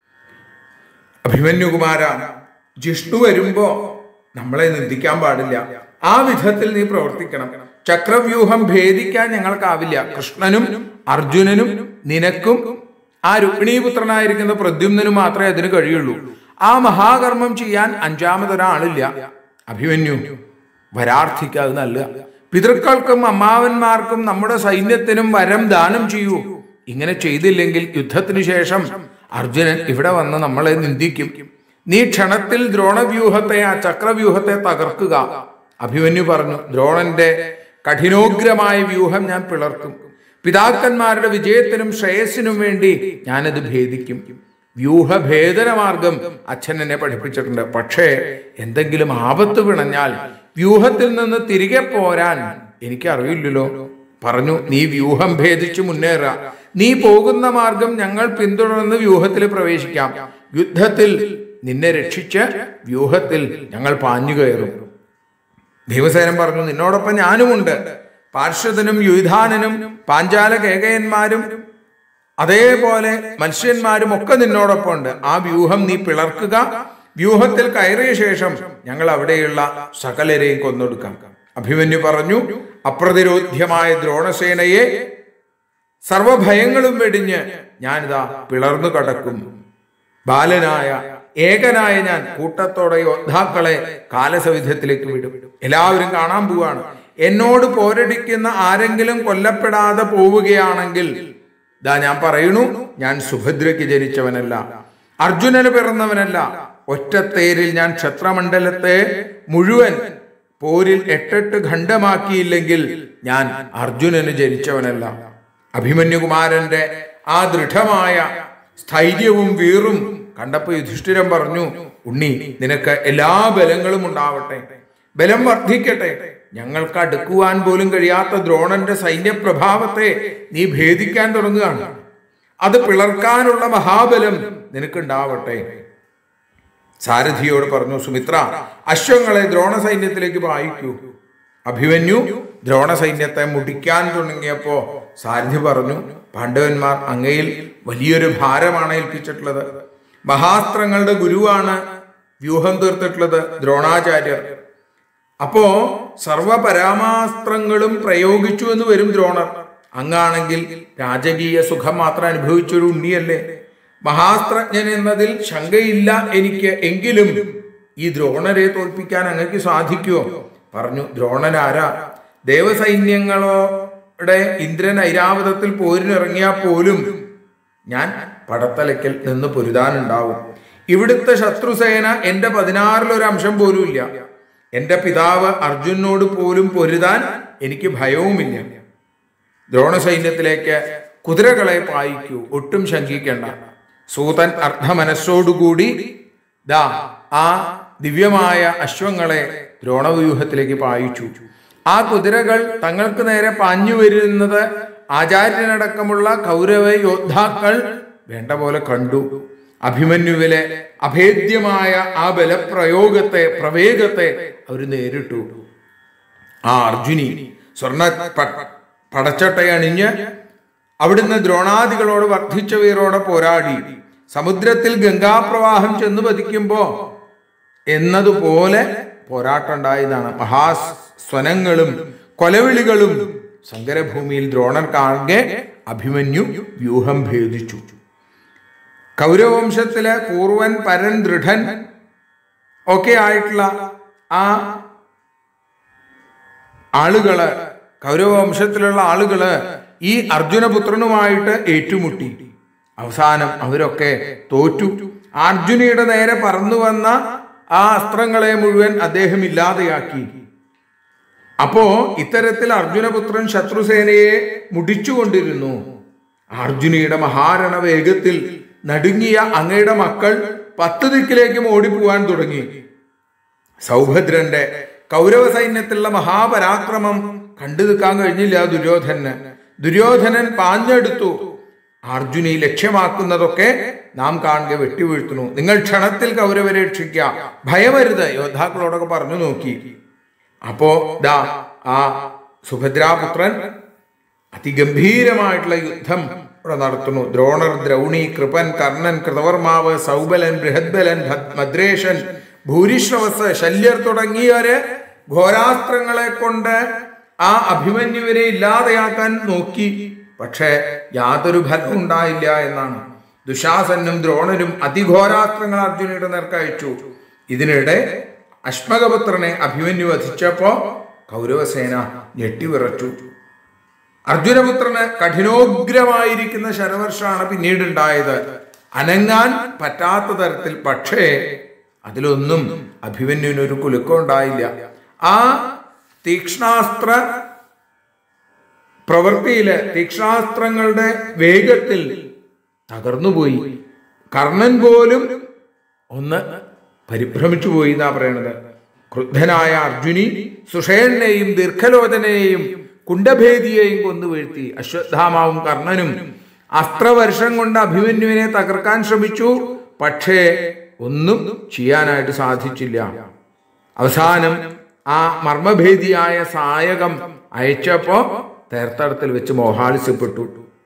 അഭിമന്യുകുമാര ജിഷ്ണു വരുമ്പോ നമ്മളെ നിന്ദിക്കാൻ പാടില്ല ആ വിധത്തിൽ നീ പ്രവർത്തിക്കണം ചക്രവ്യൂഹം ഭേദിക്കാൻ ഞങ്ങൾക്കാവില്ല കൃഷ്ണനും അർജുനനും നിനക്കും ആ രുക്മിണീപുത്രനായിരിക്കുന്ന പ്രദ്യുമ്നനും മാത്രമേ അതിന് കഴിയുള്ളൂ ആ മഹാകർമ്മം ചെയ്യാൻ അഞ്ചാമതൊരാളില്ല അഭിമന്യു വരാർത്ഥിക്ക് അത് നല്ല പിതൃക്കൾക്കും അമ്മാവന്മാർക്കും നമ്മുടെ സൈന്യത്തിനും വരം ദാനം ചെയ്യൂ ഇങ്ങനെ ചെയ്തില്ലെങ്കിൽ യുദ്ധത്തിനു ശേഷം അർജുനൻ ഇവിടെ വന്ന് നമ്മളെ നിന്ദിക്കും നീ ക്ഷണത്തിൽ ദ്രോണവ്യൂഹത്തെ ആ ചക്രവ്യൂഹത്തെ തകർക്കുക അഭിമന്യു പറഞ്ഞു ദ്രോണന്റെ കഠിനോഗ്രമായ വ്യൂഹം ഞാൻ പിളർക്കും പിതാക്കന്മാരുടെ വിജയത്തിനും ശ്രേയസ്സിനും വേണ്ടി ഞാനത് ഭേദിക്കും വ്യൂഹഭേദന മാർഗം അച്ഛൻ എന്നെ പഠിപ്പിച്ചിട്ടുണ്ട് പക്ഷേ എന്തെങ്കിലും ആപത്ത് പിണഞ്ഞാൽ വ്യൂഹത്തിൽ നിന്ന് തിരികെ പോരാൻ എനിക്ക് അറിയില്ലല്ലോ പറഞ്ഞു നീ വ്യൂഹം ഭേദിച്ചു മുന്നേറുക നീ പോകുന്ന മാർഗം ഞങ്ങൾ പിന്തുടർന്ന് വ്യൂഹത്തിൽ പ്രവേശിക്കാം യുദ്ധത്തിൽ നിന്നെ രക്ഷിച്ച് വ്യൂഹത്തിൽ ഞങ്ങൾ പാഞ്ഞു കയറും ഭീമസേനൻ പറഞ്ഞു നിന്നോടൊപ്പം ഞാനുമുണ്ട് പാർശ്വതനും യുധാനനും പാഞ്ചാല കേകയന്മാരും അതേപോലെ മത്സ്യന്മാരും ഒക്കെ നിന്നോടൊപ്പം ഉണ്ട് ആ വ്യൂഹം നീ പിളർക്കുക വ്യൂഹത്തിൽ കയറിയ ശേഷം ഞങ്ങൾ അവിടെയുള്ള സകലരെയും കൊന്നൊടുക്കാം അഭിമന്യു പറഞ്ഞു അപ്രതിരോധ്യമായ ദ്രോണസേനയെ സർവഭയങ്ങളും വെടിഞ്ഞ് ഞാനിതാ പിളർന്നു കടക്കും ബാലനായ ഏകനായ ഞാൻ കൂട്ടത്തോടെ യോദ്ധാക്കളെ കാലസവിധത്തിലേക്ക് വിടും എല്ലാവരും കാണാൻ പോവാണ് എന്നോട് പോരടിക്കുന്ന ആരെങ്കിലും കൊല്ലപ്പെടാതെ പോവുകയാണെങ്കിൽ ദാ ഞാൻ പറയണു ഞാൻ സുഭദ്രയ്ക്ക് ജനിച്ചവനല്ല അർജുനന് പിറന്നവനല്ല ഒറ്റത്തേരിൽ ഞാൻ ക്ഷത്രമണ്ഡലത്തെ മുഴുവൻ പോരിൽ എട്ടെട്ട് ഖണ്ഡമാക്കിയില്ലെങ്കിൽ ഞാൻ അർജുനന് ജനിച്ചവനല്ല അഭിമന്യുകുമാരന്റെ ആ ദൃഢമായ സ്ഥൈര്യവും വീറും കണ്ടപ്പോ യുധിഷ്ഠിരൻ പറഞ്ഞു ഉണ്ണി നിനക്ക് എല്ലാ ബലങ്ങളും ഉണ്ടാവട്ടെ ബലം വർദ്ധിക്കട്ടെ ഞങ്ങൾക്ക് അടുക്കുവാൻ പോലും കഴിയാത്ത ദ്രോണന്റെ സൈന്യപ്രഭാവത്തെ നീ ഭേദിക്കാൻ തുടങ്ങുകയാണ് അത് പിളർക്കാനുള്ള മഹാബലം നിനക്കുണ്ടാവട്ടെ സാരഥിയോട് പറഞ്ഞു സുമിത്ര അശ്വങ്ങളെ ദ്രോണ സൈന്യത്തിലേക്ക് വായിക്കൂ അഭിമന്യു ദ്രോണ സൈന്യത്തെ മുടിക്കാൻ തുടങ്ങിയപ്പോ സാരഥി പറഞ്ഞു പാണ്ഡവന്മാർ അങ്ങയിൽ വലിയൊരു ഭാരമാണ് ഏൽപ്പിച്ചിട്ടുള്ളത് മഹാസ്ത്രങ്ങളുടെ ഗുരുവാണ് വ്യൂഹം തീർത്തിട്ടുള്ളത് ദ്രോണാചാര്യർ അപ്പോ സർവപരാമാസ്ത്രങ്ങളും പ്രയോഗിച്ചു എന്ന് വരും ദ്രോണർ അങ്ങാണെങ്കിൽ രാജകീയ സുഖം മാത്രം അനുഭവിച്ചൊരു ഉണ്ണിയല്ലേ മഹാസ്ത്രജ്ഞൻ എന്നതിൽ ശങ്കയില്ല എനിക്ക് എങ്കിലും ഈ ദ്രോണരെ തോൽപ്പിക്കാൻ അങ്ങക്ക് സാധിക്കുമോ പറഞ്ഞു ദ്രോണനാരാ ദേവസൈന്യങ്ങളോടെ ഇന്ദ്രൻ ഐരാവതത്തിൽ പോരിനിറങ്ങിയാൽ പോലും ഞാൻ പടത്തലയ്ക്കൽ നിന്ന് പൊരുതാനുണ്ടാവും ഇവിടുത്തെ ശത്രുസേന എന്റെ പതിനാറിലൊരു അംശം പോലും ഇല്ല എന്റെ പിതാവ് അർജുനോട് പോലും പൊരുതാൻ എനിക്ക് ഭയവുമില്ല ദ്രോണസൈന്യത്തിലേക്ക് കുതിരകളെ പായിക്കൂ ഒട്ടും ശങ്കിക്കേണ്ട സൂതൻ അർദ്ധമനസ്സോടുകൂടി ദാ ആ ദിവ്യമായ അശ്വങ്ങളെ ദ്രോണവ്യൂഹത്തിലേക്ക് പായിച്ചു ആ കുതിരകൾ തങ്ങൾക്ക് നേരെ പാഞ്ഞു വരുന്നത് ആചാര്യനടക്കമുള്ള കൗരവ യോദ്ധാക്കൾ വേണ്ട പോലെ കണ്ടു അഭിമന്യുവിലെ അഭേദ്യമായ ആ ബലപ്രയോഗത്തെ പ്രവേഗത്തെ അവർ നേരിട്ടു ആ അർജുനി സ്വർണ പ- പടച്ചട്ടയണിഞ്ഞ് അവിടുന്ന് ദ്രോണാദികളോട് വർദ്ധിച്ച വീരോടെ പോരാടി സമുദ്രത്തിൽ ഗംഗാപ്രവാഹം ചെന്ന് പതിക്കുമ്പോ എന്നതുപോലെ പോരാട്ടമുണ്ടായതാണ് മഹാസ്വനങ്ങളും കൊലവിളികളും സങ്കരഭൂമിയിൽ ദ്രോണർ കാണെ അഭിമന്യു വ്യൂഹം ഭേദിച്ചു കൗരവംശത്തിലെ പൂർവൻ പരൻ ദൃഢൻ ഒക്കെ ആയിട്ടുള്ള ആ ആളുകള് കൗരവവംശത്തിലുള്ള ആളുകള് ഈ അർജുനപുത്രനുമായിട്ട് ഏറ്റുമുട്ടി അവസാനം അവരൊക്കെ തോറ്റു അർജുനയുടെ നേരെ പറന്നു വന്ന ആ അസ്ത്രങ്ങളെ മുഴുവൻ അദ്ദേഹം ഇല്ലാതെയാക്കി അപ്പോ ഇത്തരത്തിൽ അർജുനപുത്രൻ ശത്രുസേനയെ മുടിച്ചുകൊണ്ടിരുന്നു അർജുനയുടെ മഹാരണ വേഗത്തിൽ നടുങ്ങിയ അങ്ങയുടെ മക്കൾ പത്ത് ദിക്കിലേക്കും ഓടിപ്പോവാൻ തുടങ്ങി സൗഭദ്രന്റെ കൗരവ സൈന്യത്തിലുള്ള മഹാപരാക്രമം കണ്ടു നിൽക്കാൻ കഴിഞ്ഞില്ല ദുര്യോധനന് ദുര്യോധനൻ പാഞ്ഞെടുത്തു അർജുനെ ലക്ഷ്യമാക്കുന്നതൊക്കെ നാം കാണുക വെട്ടിവീഴ്ത്തുന്നു നിങ്ങൾ ക്ഷണത്തിൽ കൗരവരെ രക്ഷിക്കുക ഭയമരുത് യോദ്ധാക്കളോടൊക്കെ പറഞ്ഞു നോക്കി അപ്പോ ദാ ആ സുഭദ്രാപുത്രൻ അതിഗംഭീരമായിട്ടുള്ള യുദ്ധം ഇവിടെ നടത്തുന്നു ദ്രോണർ ദ്രൗണി കൃപൻ കർണൻ കൃതവർമാവ് സൗബലൻ ബൃഹദ്ബലൻ ഭദ്- മദ്രേശൻ ഭൂരിശ്രവസ് ശല്യർ തുടങ്ങിയവര് ഘോരാസ്ത്രങ്ങളെ കൊണ്ട് ആ അഭിമന്യുവിനെ ഇല്ലാതെയാക്കാൻ നോക്കി പക്ഷേ യാതൊരു ഫലം ഉണ്ടായില്ല എന്നാണ് ദുശാസനും ദ്രോണരും അതിഘോരാസ്ത്രങ്ങൾ അർജുനയുടെ നേർക്കയച്ചു ഇതിനിടെ അശ്മകപുത്രനെ അഭിമന്യു വധിച്ചപ്പോ കൗരവസേന ഞെട്ടിവിറച്ചു അർജുനപുത്രന് കഠിനോഗ്രമായിരിക്കുന്ന ശരവർഷമാണ് പിന്നീട് ഉണ്ടായത് അനങ്ങാൻ പറ്റാത്ത തരത്തിൽ പക്ഷേ അതിലൊന്നും അഭിമന്യുവിനൊരു കുലുക്കം ഉണ്ടായില്ല ആ തീക്ഷ്ണാസ്ത്ര പ്രവൃത്തിയില് തീക്ഷ്ണാസ്ത്രങ്ങളുടെ വേഗത്തിൽ തകർന്നുപോയി കർണൻ പോലും ഒന്ന് പരിഭ്രമിച്ചു പോയി എന്നാ പറയണത് ക്രുദ്ധനായ അർജുനി സുഷേണനെയും ദീർഘലോചനയെയും കുണ്ടഭേദിയെയും കൊന്നു വീഴ്ത്തി അശ്വത്ഥാമാവും കർണനും അസ്ത്രവർഷം കൊണ്ട് അഭിമന്യുവിനെ തകർക്കാൻ ശ്രമിച്ചു പക്ഷേ ഒന്നും ചെയ്യാനായിട്ട് സാധിച്ചില്ല അവസാനം ആ മർമ്മഭേദിയായ സായകം അയച്ചപ്പോ തേർത്തടത്തിൽ വെച്ച് മോഹാത്സ്യപ്പെട്ടു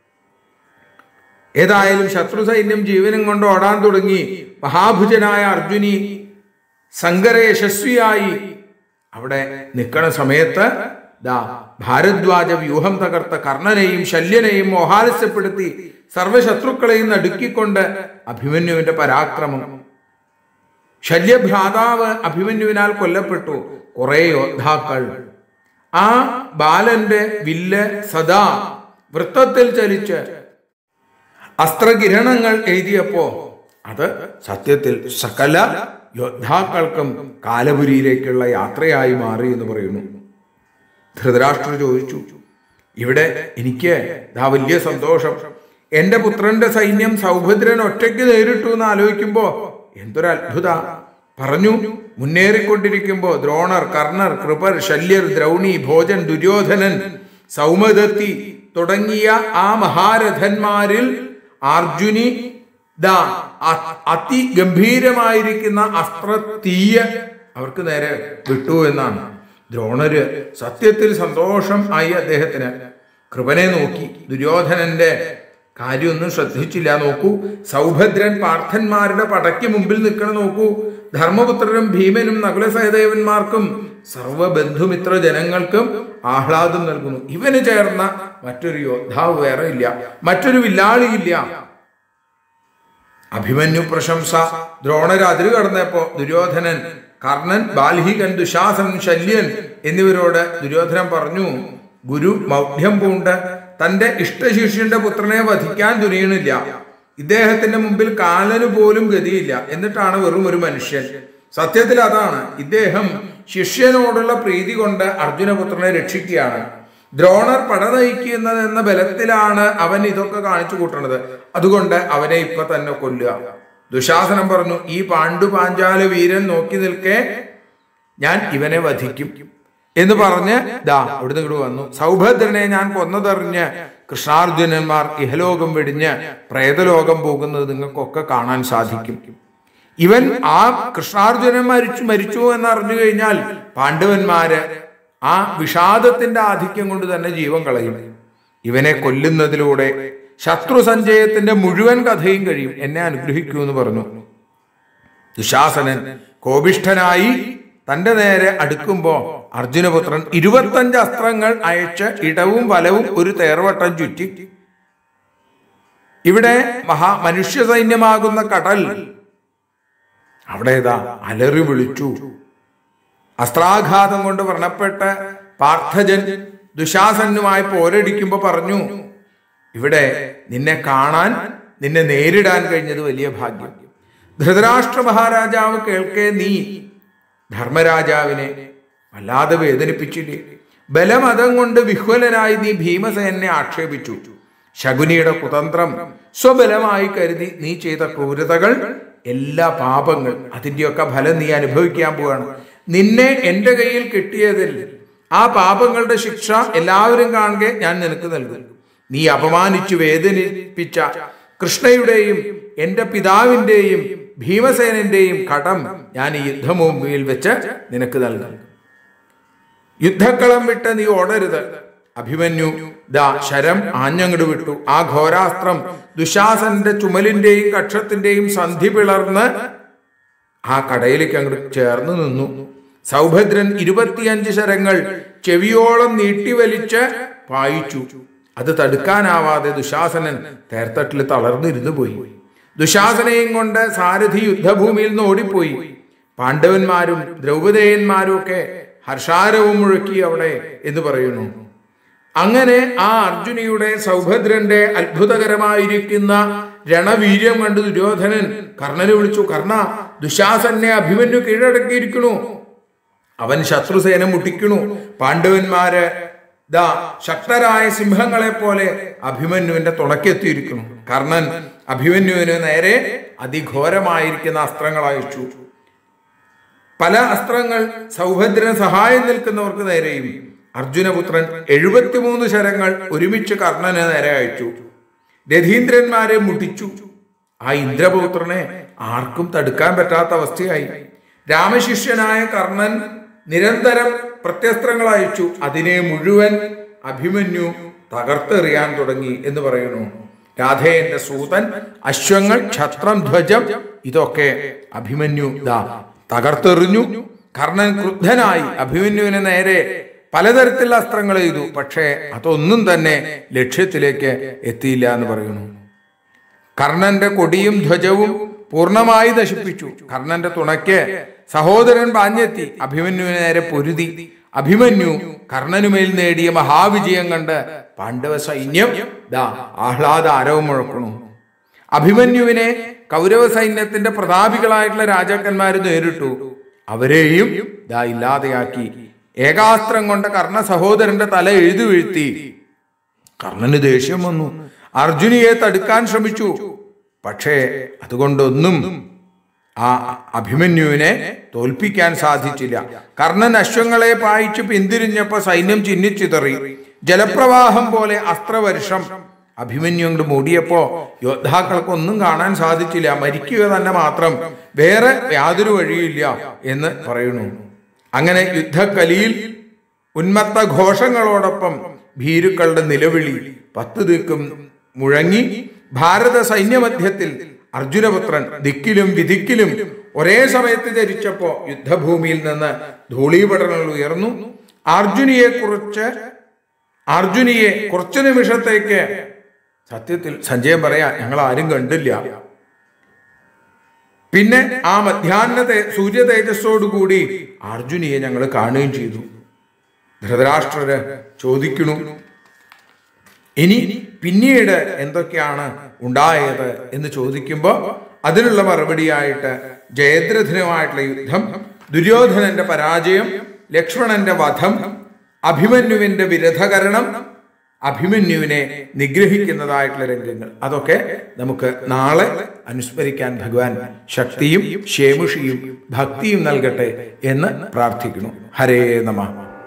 ഏതായാലും ശത്രു സൈന്യം ജീവനും കൊണ്ട് ഓടാൻ തുടങ്ങി മഹാഭുജനായ അർജുനി സങ്കര യശസ്വിയായി അവിടെ നിൽക്കണ സമയത്ത് ദാ ഭാരദ്വാജ വ്യൂഹം തകർത്ത കർണനെയും ശല്യനെയും മോഹാലസ്യപ്പെടുത്തി സർവശത്രുക്കളെയും നടുക്കിക്കൊണ്ട് അഭിമന്യുവിന്റെ പരാക്രമം ശല്യഭ്രാതാവ് അഭിമന്യുവിനാൽ കൊല്ലപ്പെട്ടു കുറെ യോദ്ധാക്കൾ ആ ബാലന്റെ വില്ല് സദാ വൃത്തത്തിൽ ചലിച്ച് അസ്ത്രകിരണങ്ങൾ എഴുതിയപ്പോ അത് സത്യത്തിൽ സകല യോദ്ധാക്കൾക്കും കാലപുരിയിലേക്കുള്ള യാത്രയായി മാറി എന്ന് പറയുന്നു ധൃതരാഷ്ട്ര ചോദിച്ചു ഇവിടെ എനിക്ക് ദാ വലിയ സന്തോഷം എന്റെ പുത്രന്റെ സൈന്യം സൗഭദ്രൻ ഒറ്റയ്ക്ക് നേരിട്ടു എന്ന് ആലോചിക്കുമ്പോ എന്തൊരു അത്ഭുത പറഞ്ഞു മുന്നേറിക്കൊണ്ടിരിക്കുമ്പോ ദ്രോണർ കർണർ കൃപർ ശല്യർ ദ്രൗണി ഭോജൻ ദുര്യോധനൻ സൗമദത്തി തുടങ്ങിയ ആ മഹാരഥന്മാരിൽ അർജുനി ദാ അ- അതിഗംഭീരമായിരിക്കുന്ന അസ്ത്രത്തീയ അവർക്ക് നേരെ വിട്ടു എന്നാണ് ദ്രോണര് സത്യത്തിൽ സന്തോഷം ആയി അദ്ദേഹത്തിന് കൃപനെ നോക്കി ദുര്യോധനന്റെ കാര്യമൊന്നും ശ്രദ്ധിച്ചില്ല നോക്കൂ സൗഭദ്രൻ പാർത്ഥന്മാരുടെ പടയ്ക്ക് മുമ്പിൽ നിൽക്കണ നോക്കൂ ധർമ്മപുത്രരും ഭീമനും നകുല സഹദേവന്മാർക്കും സർവബന്ധുമിത്ര ജനങ്ങൾക്കും ആഹ്ലാദം നൽകുന്നു ഇവന് ചേർന്ന മറ്റൊരു യോദ്ധാവ് വേറെ ഇല്ല മറ്റൊരു വില്ലാളിയില്ല അഭിമന്യു പ്രശംസ ദ്രോണർ അതിര് കടന്നപ്പോ ദുര്യോധനൻ കർണൻ ബാൽഹികൻ ദുശാസൻ ശല്യൻ എന്നിവരോട് ദുര്യോധനൻ പറഞ്ഞു ഗുരു മൗഢ്യം പൂണ്ട് തന്റെ ഇഷ്ടശിഷ്യന്റെ പുത്രനെ വധിക്കാൻ തുനിയണില്ല ഇദ്ദേഹത്തിന്റെ മുമ്പിൽ കാലന് പോലും ഗതിയില്ല എന്നിട്ടാണ് വെറും ഒരു മനുഷ്യൻ സത്യത്തിൽ അതാണ് ഇദ്ദേഹം ശിഷ്യനോടുള്ള പ്രീതി കൊണ്ട് അർജുനപുത്രനെ രക്ഷിക്കുകയാണ് ദ്രോണർ പട നയിക്കുന്നത് എന്ന ബലത്തിലാണ് അവൻ ഇതൊക്കെ കാണിച്ചു കൂട്ടണത് അതുകൊണ്ട് അവനെ ഇപ്പൊ തന്നെ കൊല്ലുക ദുശാസനം പറഞ്ഞു ഈ പാണ്ഡു പാഞ്ചാല വീരൻ നോക്കി നിൽക്കെ ഞാൻ ഇവനെ വധിക്കും എന്ന് പറഞ്ഞ് ദാ അവിടുന്ന് ഇങ്ങോട്ട് വന്നു സൗഭദ്രനെ ഞാൻ കൊന്നതെറിഞ്ഞ് കൃഷ്ണാർജുനന്മാർ ഇഹലോകം വെടിഞ്ഞ് പ്രേതലോകം പോകുന്നത് നിങ്ങൾക്കൊക്കെ കാണാൻ സാധിക്കും ഇവൻ ആ കൃഷ്ണാർജുനൻ മരിച്ചു മരിച്ചു എന്ന് അറിഞ്ഞു കഴിഞ്ഞാൽ പാണ്ഡവന്മാര് ആ വിഷാദത്തിന്റെ ആധിക്യം കൊണ്ട് തന്നെ ജീവൻ കളയും ഇവനെ കൊല്ലുന്നതിലൂടെ ശത്രു സഞ്ചയത്തിന്റെ മുഴുവൻ കഥയും കഴിയും എന്നെ അനുഗ്രഹിക്കൂ എന്ന് പറഞ്ഞു ദുശാസനൻ കോപിഷ്ഠനായി തന്റെ നേരെ അടുക്കുമ്പോ അർജുനപുത്രൻ ഇരുപത്തഞ്ച് അസ്ത്രങ്ങൾ അയച്ച് ഇടവും വലവും ഒരു തേർവട്ടം ചുറ്റി ഇവിടെ മഹാ മനുഷ്യ സൈന്യമാകുന്ന കടൽ അവിടെ ഇതാ അലറി വിളിച്ചു അസ്ത്രാഘാതം കൊണ്ട് വ്രണപ്പെട്ട് പാർത്ഥജൻ ദുശാസനുമായി പോരടിക്കുമ്പോ പറഞ്ഞു ഇവിടെ നിന്നെ കാണാൻ നിന്നെ നേരിടാൻ കഴിഞ്ഞത് വലിയ ഭാഗ്യം ധൃതരാഷ്ട്ര മഹാരാജാവ് കേൾക്കെ നീ ധർമ്മരാജാവിനെ വല്ലാതെ വേദനിപ്പിച്ചില്ലേ ബലമതം കൊണ്ട് വിഹ്വലനായി നീ ഭീമസേനെ ആക്ഷേപിച്ചു ശകുനിയുടെ കുതന്ത്രം സ്വബലമായി കരുതി നീ ചെയ്ത ക്രൂരതകൾ എല്ലാ പാപങ്ങൾ അതിന്റെയൊക്കെ ഫലം നീ അനുഭവിക്കാൻ പോവാണ് നിന്നെ എന്റെ കയ്യിൽ കിട്ടിയതിൽ ആ പാപങ്ങളുടെ ശിക്ഷ എല്ലാവരും കാണുക ഞാൻ നിനക്ക് നൽകും നീ അപമാനിച്ചു വേദനിപ്പിച്ച കൃഷ്ണയുടെയും എന്റെ പിതാവിന്റെയും ഭീമസേനന്റെയും കടം ഞാൻ ഈ യുദ്ധഭൂമിയിൽ വെച്ച് നിനക്ക് നൽകും യുദ്ധക്കളം വിട്ട് നീ ഓടരുത് അഭിമന്യു ദാ ശരം ആഞ്ഞങ്ങട് വിട്ടു ആ ഘോരാസ്ത്രം ദുശാസന്റെ ചുമലിന്റെയും കക്ഷത്തിന്റെയും സന്ധി പിളർന്ന് ആ കടയിലേക്ക് അങ്ങോട്ട് ചേർന്ന് നിന്നു സൗഭദ്രൻ ഇരുപത്തിയഞ്ച് ശരങ്ങൾ ചെവിയോളം നീട്ടിവലിച്ച് പായിച്ചു അത് തടുക്കാനാവാതെ ദുശാസനൻ തേർത്തട്ടിൽ തളർന്നിരുന്നു പോയി ദുശാസനയും കൊണ്ട് സാരഥി യുദ്ധഭൂമിയിൽ നിന്ന് ഓടിപ്പോയി പാണ്ഡവന്മാരും ദ്രൗപദേയന്മാരും ഒക്കെ ഹർഷാരവും മുഴക്കി അവിടെ എന്ന് പറയുന്നു അങ്ങനെ ആ അർജുനിയുടെ സൗഭദ്രന്റെ അത്ഭുതകരമായിരിക്കുന്ന രണവീര്യം കണ്ട് ദുര്യോധനൻ കർണനെ വിളിച്ചു കർണ ദുശാസനെ അഭിമന്യു കീഴടക്കിയിരിക്കണു അവൻ ശത്രുസേന മുട്ടിക്കണു പാണ്ഡവന്മാര് ദാ ശക്തരായ സിംഹങ്ങളെ പോലെ അഭിമന്യുവിന്റെ തുണക്കെത്തിയിരിക്കുന്നു കർണൻ അഭിമന്യുവിന് നേരെ അതിഘോരമായിരിക്കുന്ന അസ്ത്രങ്ങൾ അയച്ചു പല അസ്ത്രങ്ങൾ സൗഭദ്രന് സഹായം നിൽക്കുന്നവർക്ക് നേരെയും അർജുനപുത്രൻ എഴുപത്തിമൂന്ന് ശരങ്ങൾ ഒരുമിച്ച് കർണന് നേരെ അയച്ചു രഥീന്ദ്രന്മാരെ മുട്ടിച്ചു ആ ഇന്ദ്രപുത്രനെ ആർക്കും തടുക്കാൻ പറ്റാത്ത അവസ്ഥയായി രാമശിഷ്യനായ കർണൻ നിരന്തരം പ്രത്യസ്ത്രങ്ങൾ അയച്ചു അതിനെ മുഴുവൻ അഭിമന്യു തകർത്തെറിയാൻ തുടങ്ങി എന്ന് പറയുന്നു രാധേയന്റെ സൂതൻ അശ്വങ്ങൾ ക്ഷത്രം ധ്വജം ഇതൊക്കെ അഭിമന്യു ദാ തകർത്തെറിഞ്ഞു കർണൻ ക്രുദ്ധനായി അഭിമന്യുവിന് നേരെ പലതരത്തിലുള്ള അസ്ത്രങ്ങൾ ചെയ്തു പക്ഷേ അതൊന്നും തന്നെ ലക്ഷ്യത്തിലേക്ക് എത്തിയില്ല എന്ന് പറയുന്നു കർണന്റെ കൊടിയും ധ്വജവും പൂർണ്ണമായി നശിപ്പിച്ചു കർണന്റെ തുണയ്ക്ക് സഹോദരൻ പാഞ്ഞെത്തി അഭിമന്യുവിന് നേരെ പൊരുതി അഭിമന്യു കർണനുമേൽ നേടിയ മഹാവിജയം കണ്ട് പാണ്ഡവ സൈന്യം ദാ ആഹ്ലാദ ആരവം മുഴക്കണു അഭിമന്യുവിനെ കൗരവ സൈന്യത്തിന്റെ പ്രതാപികളായിട്ടുള്ള രാജാക്കന്മാർ നേരിട്ടു അവരെയും ദാ ഇല്ലാതെയാക്കി ഏകാസ്ത്രം കൊണ്ട് കർണ സഹോദരന്റെ തല എഴുതി വീഴ്ത്തി കർണന് ദേഷ്യം വന്നു അർജുനിയെ തടുക്കാൻ ശ്രമിച്ചു പക്ഷേ അതുകൊണ്ടൊന്നും ആ അഭിമന്യുവിനെ തോൽപ്പിക്കാൻ സാധിച്ചില്ല കർണൻ അശ്വങ്ങളെ പായിച്ച് പിന്തിരിഞ്ഞപ്പോ സൈന്യം ചിന്നിച്ചിതറി ജലപ്രവാഹം പോലെ അസ്ത്രവർഷം അഭിമന്യു അങ്ങോട്ട് മൂടിയപ്പോ യോദ്ധാക്കൾക്കൊന്നും കാണാൻ സാധിച്ചില്ല മരിക്കുക തന്നെ മാത്രം വേറെ യാതൊരു വഴിയില്ല എന്ന് പറയുന്നു അങ്ങനെ യുദ്ധക്കലിയിൽ ഉന്മത്ത ഘോഷങ്ങളോടൊപ്പം ഭീരുക്കളുടെ നിലവിളി പത്തു ദിക്കും മുഴങ്ങി ഭാരത സൈന്യമധ്യത്തിൽ അർജുനപുത്രൻ ദിക്കിലും വിധിക്കിലും ഒരേ സമയത്ത് ധരിച്ചപ്പോ യുദ്ധഭൂമിയിൽ നിന്ന് ധൂളീപടങ്ങൾ ഉയർന്നു അർജുനിയെ കുറിച്ച് അർജുനിയെ കുറച്ചു നിമിഷത്തേക്ക് സത്യത്തിൽ സഞ്ജയൻ പറയാ ഞങ്ങൾ ആരും കണ്ടില്ല പിന്നെ ആ മധ്യാഹ്നത്തെ സൂര്യ തേജസ്സോടുകൂടി അർജുനിയെ ഞങ്ങൾ കാണുകയും ചെയ്തു ധൃതരാഷ്ട്രര് ചോദിക്കണു ഇനി പിന്നീട് എന്തൊക്കെയാണ് ഉണ്ടായത് എന്ന് ചോദിക്കുമ്പോൾ അതിനുള്ള മറുപടിയായിട്ട് ജയദ്രഥനുമായിട്ടുള്ള യുദ്ധം ദുര്യോധനന്റെ പരാജയം ലക്ഷ്മണന്റെ വധം അഭിമന്യുവിന്റെ വിരധകരണം അഭിമന്യുവിനെ നിഗ്രഹിക്കുന്നതായിട്ടുള്ള രംഗങ്ങൾ അതൊക്കെ നമുക്ക് നാളെ അനുസ്മരിക്കാൻ ഭഗവാൻ ശക്തിയും ക്ഷേമുഷിയും ഭക്തിയും നൽകട്ടെ എന്ന് പ്രാർത്ഥിക്കുന്നു ഹരേ നമ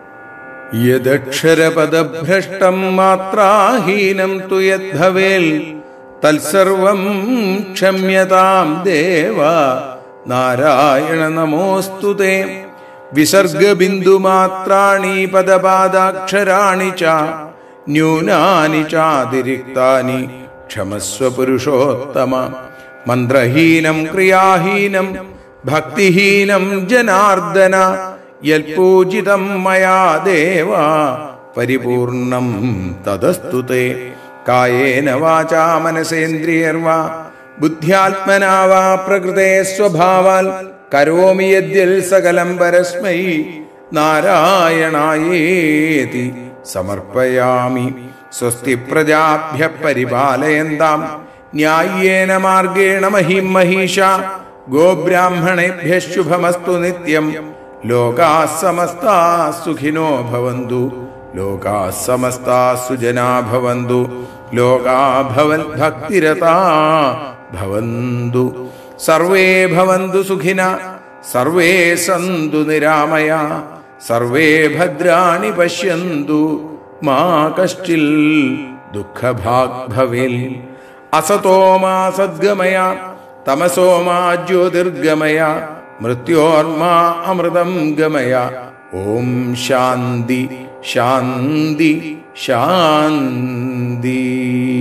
യദക്ഷരപദഭ്രഷ്ടം മാത്രാഹീനം തു യദ്ഭവേൽ തത്സർവം ക്ഷമ്യതാം ദേവ നാരായണ നമോസ്തു തേ വിസർഗബിന്ദുമാത്രാണി പദപാദാക്ഷരാണി ച ന്യൂനാനി ചാതിരിക്താനി ക്ഷമസ്വ പുരുഷോത്തമ മന്ത്രഹീനം ക്രിയാഹീനം ഭക്തിഹീനം ജനാർദ്ദന യൽപൂജിതം മയാ ദേവ പരിപൂർണം തദസ്തു തേ കായേന വാചാ മനസേന്ദ്രിയർവാ ബുദ്ധ്യാത്മനാ വാ പ്രകൃതേ സ്വഭാവാൽ കരോമി യദ്യൽ സകലം പരസ്മൈ നാരായണായേതി സമർപ്പയാമി സ്വസ്തി പ്രജാഭ്യ പരിപാലയന്താം ന്യായേന മാർഗേണ മഹിം മഹീഷ ഗോബ്രാഹ്മണേഭ്യ ശുഭമസ്തു നിത്യം ലോകാ സമസ്താ സുഖിനോ ഭവന്തു ലോകാ സമസ്താ സുജനാ ഭവന്തു ലോകാ ഭവൻ ഭക്തിരതാ ഭവന്തു സർവേ ഭവന്തു സുഖിന സർവേ സന്തു നിരാമയ സർവേ ഭദ്രാണി പശ്യന്തു മാ കശ്ചിൽ ദുഃഖഭാഗ് ഭവേൽ അസതോ മാ സദ്ഗമയ തമസോ മാ ജ്യോതിർഗമയ മൃത്യോർമാ അമൃതം ഗമയ ഓം ശാന്തി ശാന്തി ശാന്തി